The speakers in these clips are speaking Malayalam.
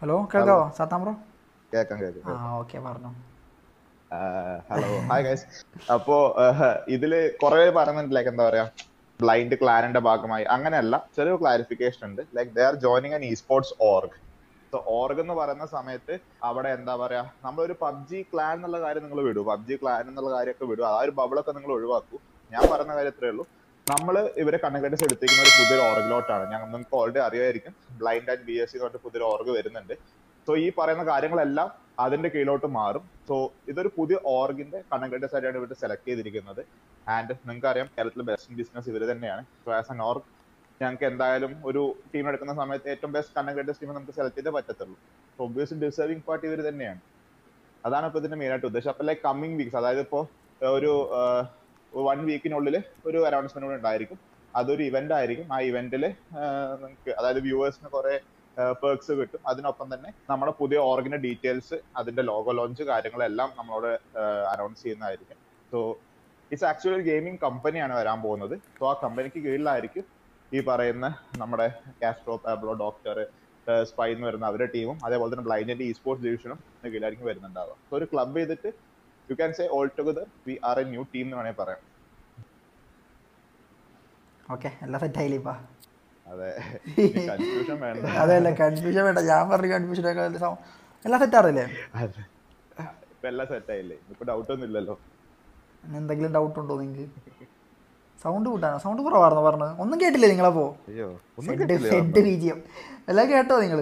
ഹലോ കേൾക്കാവോ സാത്താൻ ബ്രോ കേക്കാം കേക്കാം ആ ഓക്കെ പറഞ്ഞു ഹലോ ഹായ് ഗൈസ് അപ്പോ ആഹ്, ഇതില് കുറെ പറയുന്നുണ്ട് ലൈക്ക് എന്താ പറയാ ബ്ലൈൻഡ് ക്ലാനിന്റെ ഭാഗമായി അങ്ങനെയല്ല ചെറിയ ക്ലാരിഫിക്കേഷൻ ഉണ്ട് like they are joining an esports org so org എന്ന് പറയുന്ന സമയത്ത് അവിടെ എന്താ പറയാ നമ്മളൊരു പബ്ജി ക്ലാൻ എന്നുള്ള കാര്യം നിങ്ങൾ വിടൂ പബ്ജി ക്ലാൻ എന്നുള്ള കാര്യമൊക്കെ വിടൂ ആ ഒരു ബബിളൊക്കെ നിങ്ങൾ ഒഴിവാക്കൂ ഞാൻ പറയുന്ന കാര്യം ഇത്രയേ ഉള്ളൂ നമ്മൾ ഇവരെ കണ്ണുകെട്ടിച്ച് എടുത്തിരിക്കുന്ന ഒരു പുതിയൊരു ഓർഗിലോട്ടാണ് ഞങ്ങൾ നിങ്ങൾക്ക് ഓൾറെഡി അറിയായിരിക്കും Blind and B S C എന്ന് പറഞ്ഞിട്ട് പുതിയൊരു ഓർഗ് വരുന്നുണ്ട് സോ ഈ പറയുന്ന കാര്യങ്ങളെല്ലാം അതിന്റെ കീഴിലോട്ട് മാറും സോ ഇതൊരു പുതിയ ഓർഗിന്റെ കണ്ണുകെട്ടിച്ച് ആയിട്ടാണ് ഇവർ സെലക്ട് ചെയ്തിരിക്കുന്നത് ആൻഡ് നിങ്ങൾക്ക് അറിയാം കേരളത്തിലെ ബെസ്റ്റ് ബിസിനസ് ഇവർ തന്നെയാണ് സോ ആസ് എൻ ഓർഗ് ഞങ്ങൾക്ക് എന്തായാലും ഒരു ടീം എടുക്കുന്ന സമയത്ത് ഏറ്റവും ബെസ്റ്റ് കണ്ണുകെട്ടിച്ച ടീം നമുക്ക് സെലക്ട് ചെയ്തേ പറ്റത്തുള്ളൂ സോ ഒബ്വിയസ്ലി ഡിസേർവിംഗ് പാർട്ടി ഇവർ തന്നെയാണ് അതാണ് ഇപ്പൊ ഇതിന്റെ മെയിൻ ആയിട്ട് ഉദ്ദേശം അപ്പൊ ലൈക്ക് കമ്മിങ് വീക്സ് അതായത് ഇപ്പോ ഏർ ഒരു വൺ വീക്കിനുള്ളിൽ ഒരു അനൗൺസ്മെന്റ് കൂടെ ഉണ്ടായിരിക്കും അതൊരു ഇവന്റ് ആയിരിക്കും ആ ഇവന്റിൽ നിങ്ങൾക്ക് അതായത് വ്യൂവേഴ്സിന് കുറെ പേർക്സ് കിട്ടും അതിനൊപ്പം തന്നെ നമ്മുടെ പുതിയ ഓർഗിന്റെ ഡീറ്റെയിൽസ് അതിന്റെ ലോഗോ ലോഞ്ച് കാര്യങ്ങളെല്ലാം നമ്മളോട് അനൗൺസ് ചെയ്യുന്നതായിരിക്കും സോ ഇറ്റ്സ് ആക്ച്വലി ഒരു ഗെയിമിംഗ് കമ്പനിയാണ് വരാൻ പോകുന്നത് സോ ആ കമ്പനിക്ക് കീഴിലായിരിക്കും ഈ പറയുന്ന നമ്മുടെ കാസ്ട്രോ പാബ്ലോ ഡോക്ടർ സ്പൈ എന്ന് വരുന്ന അവരുടെ ടീമും അതേപോലെ തന്നെ ബ്ലൈൻഡിന്റെ ഇ സ്പോർട്സ് ഡിവിഷനും കീഴിലായിരിക്കും വരുന്നുണ്ടാവുക സോ ഒരു ക്ലബ് ചെയ്തിട്ട് you can say all together we are a new team എന്ന് വേണമെങ്കിൽ പറയാം ഓക്കെ എല്ലാം സെറ്റായില്ലേ ഇപ്പാ അതെ കൺഫ്യൂഷൻ വേണ്ട അതല്ല കൺഫ്യൂഷൻ വേണ്ട ഞാൻ പറഞ്ഞ കൺഫ്യൂഷൻ എല്ലാം സെറ്റാറില്ലേ അതെ ഇപ്പൊ എല്ലാം സെറ്റ് ആയില്ലേ ഇപ്പൊ ഡൗട്ട് ഒന്നും ഇല്ലല്ലോ ഇനി എന്തെങ്കിലും ഡൗട്ട് ഉണ്ടോ നിങ്ങൾക്ക് സൗണ്ട് കൂട്ടാനോ സൗണ്ട് കുറവായിരുന്നു പറഞ്ഞത് ഒന്നും കേട്ടില്ലേ നിങ്ങളപ്പോ അയ്യോ ഒന്നും സെഡ് കേട്ടില്ലേ സെഡ് ബീജിയം എല്ലാം കേട്ടോ നിങ്ങൾ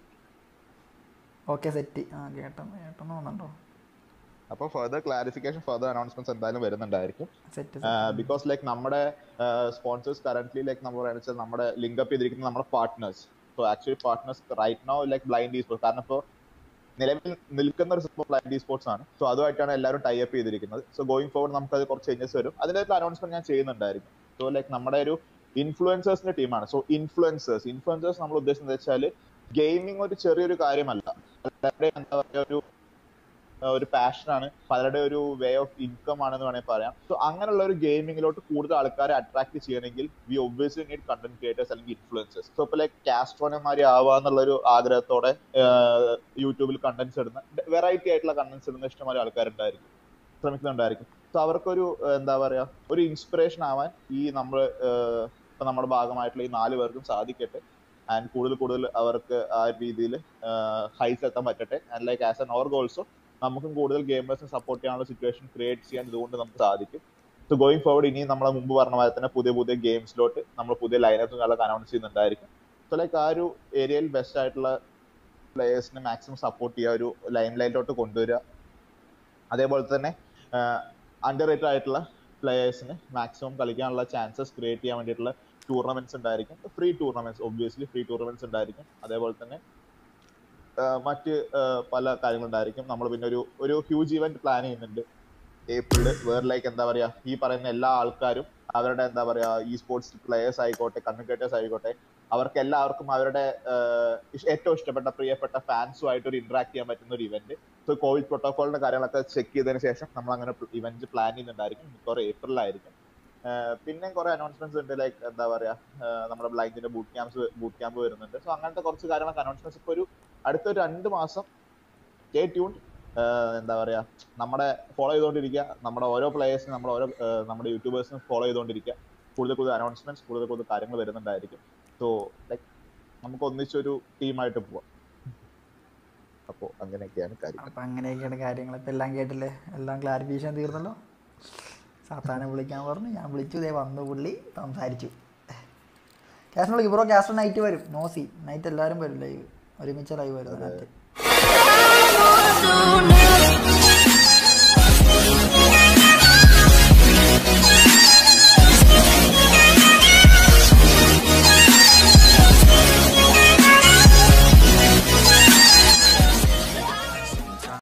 ഓക്കെ സെറ്റ് ആ കേട്ടോ കേട്ടെന്ന് തോന്നുന്നുണ്ടോ അപ്പൊ ഫർദർ ക്ലാരിഫിക്കേഷൻ ഫർദർ അനൗൺസ്മെന്റ്സ് എന്തായാലും വരുന്നുണ്ടായിരിക്കും സെറ്റ് ബിക്കോസ് ലൈക്ക് നമ്മുടെ സ്പോൺസേഴ്സ് കറന്റ്ലി ലൈക്ക് നമ്മൾ പറയുന്നത് വെച്ചാൽ നമ്മുടെ ലിങ്ക് അപ്പ് ചെയ്തിരിക്കുന്ന നമ്മുടെ partners so actually partners right now like Blind esports കാരണം ഇപ്പോൾ നിലവിൽ നിൽക്കുന്ന ഒരു സംഭവം ബ്ലൈൻഡ് ഈ സ്പോർട്സ് ആണ് സോ അതുമായിട്ടാണ് എല്ലാവരും ടൈ അപ്പ് ചെയ്തിരിക്കുന്നത് സോ ഗോയിങ് ഫോർവേഡ് നമുക്ക് അത് കുറച്ച് ചേഞ്ചസ് വരും അതിന്റെ അനൗൺസ്മെന്റ് ഞാൻ ചെയ്യുന്നുണ്ടായിരിക്കും സോ ലൈക്ക് നമ്മുടെ ഒരു ഇൻഫ്ലുവൻസേഴ്സിന്റെ ടീമാണ് സോ ഇൻഫ്ലുവൻസേഴ്സ് ഇൻഫ്ലുവൻസേഴ്സ് നമ്മൾ ഉദ്ദേശിക്കുന്നത് വെച്ചാൽ ഗെയിമിംഗ് ഒരു ചെറിയൊരു കാര്യമല്ല എല്ലാവരുടെയും എന്താ പറയുക ഒരു ഏഹ് ഒരു പാഷനാണ് പലരുടെ ഒരു വേ ഓഫ് ഇൻകം ആണെന്ന് വേണമെങ്കിൽ പറയാം സോ അങ്ങനെയുള്ള ഒരു ഗെയിമിങ്ങിലോട്ട് കൂടുതൽ ആൾക്കാരെ അട്രാക്ട് ചെയ്യണമെങ്കിൽ we obviously need content creators അല്ലെങ്കിൽ ഇൻഫ്ലുവൻസേഴ്സ് സോ ഇപ്പൊ ലൈക്ക് കാസ്ട്രോനെമാരി ആവാന്നുള്ള ഒരു ആഗ്രഹത്തോടെ യൂട്യൂബിൽ കണ്ടന്റ്സ് ഇടുന്ന വെറൈറ്റി ആയിട്ടുള്ള കണ്ടന്റ്സ് ഇടുന്ന ഇഷ്ടംപോലെ ആൾക്കാരുണ്ടായിരിക്കും ശ്രമിക്കുന്നുണ്ടായിരിക്കും സോ അവർക്കൊരു ഏഹ് എന്താ പറയാ ഒരു ഇൻസ്പിറേഷൻ ആവാൻ ഈ നമ്മൾ ഇപ്പൊ നമ്മുടെ ഭാഗമായിട്ടുള്ള ഈ നാല് പേർക്കും സാധിക്കട്ടെ ആൻഡ് കൂടുതൽ കൂടുതൽ അവർക്ക് ആ രീതിയിൽ ഹൈസ് എത്താൻ പറ്റട്ടെ and like as an org also നമുക്കും കൂടുതൽ ഗെയിമേഴ്സിനെ സപ്പോർട്ട് ചെയ്യാനുള്ള സിറ്റുവേഷൻ ക്രിയേറ്റ് ചെയ്യാൻ ഇതുകൊണ്ട് നമുക്ക് സാധിക്കും സോ ഗോയിങ് ഫോർവേഡ് ഇനി നമ്മളെ മുമ്പ് പറഞ്ഞ പോലെ തന്നെ പുതിയ പുതിയ ഗെയിംസിലോട്ട് നമ്മൾ പുതിയ ലൈനപ്പ് കാര്യങ്ങളൊക്കെ അനൗൺസ് ചെയ്യുന്നുണ്ടായിരിക്കും സോ ലൈക്ക് ആ ഒരു ഏരിയയിൽ ബെസ്റ്റ് ആയിട്ടുള്ള പ്ലേയേഴ്സിനെ മാക്സിമം സപ്പോർട്ട് ചെയ്യുക ഒരു ലൈൻ ലൈനിലോട്ട് കൊണ്ടുവരിക അതേപോലെ തന്നെ അണ്ടർ റേറ്റഡ് ആയിട്ടുള്ള പ്ലേയേഴ്സിന് മാക്സിമം കളിക്കാനുള്ള ചാൻസസ് ക്രിയേറ്റ് ചെയ്യാൻ വേണ്ടിയിട്ടുള്ള ടൂർണമെന്റ്സ് ഉണ്ടായിരിക്കും free tournaments obviously free tournaments ഉണ്ടായിരിക്കും അതേപോലെ തന്നെ ആഹ് മറ്റ് ആഹ് പല കാര്യങ്ങളുണ്ടായിരിക്കും നമ്മൾ പിന്നെ ഒരു ഒരു ഹ്യൂജ് ഇവന്റ് പ്ലാൻ ചെയ്യുന്നുണ്ട് ഏപ്രില് വേറെ ലൈക്ക് എന്താ പറയാ ഈ പറയുന്ന എല്ലാ ആൾക്കാരും അവരുടെ എന്താ പറയാ ഈ സ്പോർട്സ് പ്ലേയേഴ്സ് ആയിക്കോട്ടെ കമ്മ്യൂണിക്കേറ്റേഴ്സ് ആയിക്കോട്ടെ അവർക്ക് എല്ലാവർക്കും അവരുടെ ആഹ് ഇഷ്- ഏറ്റവും ഇഷ്ടപ്പെട്ട പ്രിയപ്പെട്ട ഫാൻസുമായിട്ട് ഒരു ഇന്ററാക്ട് ചെയ്യാൻ പറ്റുന്ന ഒരു ഇവന്റ് സോ കോവിഡ് പ്രോട്ടോകോളിന്റെ കാര്യങ്ങളൊക്കെ ചെക്ക് ചെയ്തതിന് ശേഷം നമ്മൾ അങ്ങനെ ഇവന്റ് പ്ലാൻ ചെയ്യുന്നുണ്ടായിരിക്കും മിക്കവാറും ഏപ്രിലായിരിക്കും ആഹ് പിന്നെ കുറെ അനൗൺസ്മെന്റ്സ് ഉണ്ട് ലൈക്ക് എന്താ പറയാ ആഹ് നമ്മുടെ ബ്ലൈൻഡിന്റെ ബൂട്ട് ക്യാമ്പ്സ് ബൂട്ട് ക്യാമ്പ് വരുന്നുണ്ട് സോ അങ്ങനത്തെ കുറച്ച് കാര്യങ്ങളൊക്കെ അനൗൺസ്മെന്റ്സ് ഇപ്പൊ ഒരു അടുത്ത ഒരു രണ്ട് മാസം സ്റ്റേ ട്യൂൺ എന്താ പറയാ നമ്മുടെ ഫോളോ ചെയ്തുകൊണ്ടിരിക്കുക നമ്മുടെ ഓരോ പ്ലേയേഴ്സിനും നമ്മുടെ ഓരോ ആഹ് നമ്മുടെ യൂട്യൂബേഴ്സിനും ഫോളോ ചെയ്തുകൊണ്ടിരിക്കുക കൂടുതൽ കൂടുതൽ അനൗൺസ്മെന്റ്സ് കൂടുതൽ കൂടുതൽ കാര്യങ്ങൾ വരുന്നുണ്ടായിരിക്കും സോ ലൈക്ക് നമുക്ക് ഒന്നിച്ചൊരു ടീമായിട്ട് പോവാം അപ്പോ അങ്ങനെയൊക്കെയാണ് കാര്യങ്ങൾ അപ്പം അങ്ങനെയൊക്കെയാണ് കാര്യങ്ങൾ ഇപ്പം എല്ലാം കേട്ടില്ലേ എല്ലാം ക്ലാരിഫിക്കേഷൻ തീർന്നല്ലോ സാത്താനെ വിളിക്കാൻ പറഞ്ഞു ഞാൻ വിളിച്ചു ഇതേ വന്നു പുള്ളി സംസാരിച്ചു ക്യാഷിന് വിളിക്കും ബ്രോ ക്യാഷ് നൈറ്റ് വരും നോസി നൈറ്റ് എല്ലാവരും വരും ലൈവ് ഒരുമിച്ച് ലൈവ് വരും അതിനകത്ത് I wanna do now.